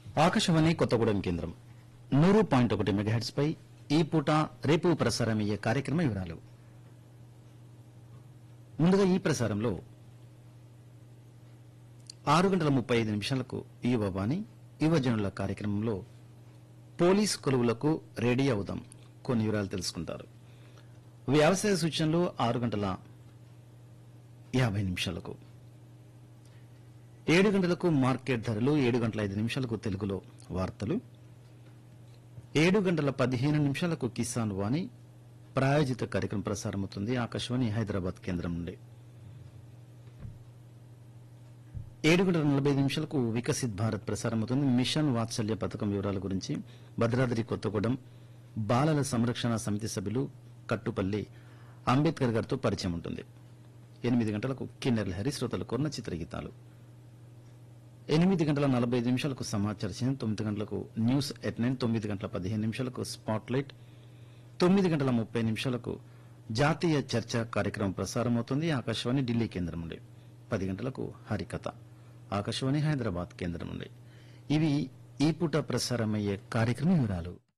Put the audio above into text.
ఆకాశవాణి కొత్తగూడెం కేంద్రం నూరు పాయింట్ ఒకటి మెగాహెట్స్ పై ఈ పూట రేపు ప్రసారమయ్యే కార్యక్రమ వివరాలు ముందుగా ఈ ప్రసారంలో ఆరు గంటల ముప్పై ఐదు నిమిషాలకు యువవాణి యువజనుల కార్యక్రమంలో పోలీస్ కొలువులకు రెడీ అవుదాం కొన్ని వివరాలు తెలుసుకుంటారు వ్యవసాయ సూచనలు ఆరు గంటల యాభై నిమిషాలకు ఏడు గంటలకు మార్కెట్ ధరలు ఏడు గంటల ఐదు నిమిషాలకు తెలుగులో వార్తలు ఏడు గంటల పదిహేను నిమిషాలకు కిసాన్ వాణి ప్రాయోజిత కార్యక్రమం ప్రసారమవుతుంది ఆకాశవాణి హైదరాబాద్ కేంద్రం నుండి ఏడు గంటల నలభై ఐదు నిమిషాలకు వికసిత్ భారత్ ప్రసారమవుతుంది మిషన్ వాత్సల్య పథకం వివరాల గురించి భద్రాద్రి కొత్తగూడెం బాలల సంరక్షణ సమితి సభ్యులు కట్టుపల్లి అంబేద్కర్ గారితో పరిచయం ఉంటుంది ఎనిమిది గంటలకు కిన్నెర్ల హరి శ్రోతలు కొన్న చిత్రగీతాలు ఎనిమిది గంటల నలభై ఐదు నిమిషాలకు సమాచార చిహ్నం తొమ్మిది గంటలకు న్యూస్ ఎట్ నైన్ తొమ్మిది గంటల పదిహేను నిమిషాలకు స్పాట్ లైట్ తొమ్మిది గంటల ముప్పై నిమిషాలకు జాతీయ చర్చ కార్యక్రమం ప్రసారమవుతుంది ఆకాశవాణి ఢిల్లీ కేంద్రం నుండి పది గంటలకు హరికథ ఆకాశవాణి హైదరాబాద్ కేంద్రం నుండి ఇవి ఈ పూట ప్రసారమయ్యే కార్యక్రమ వివరాలు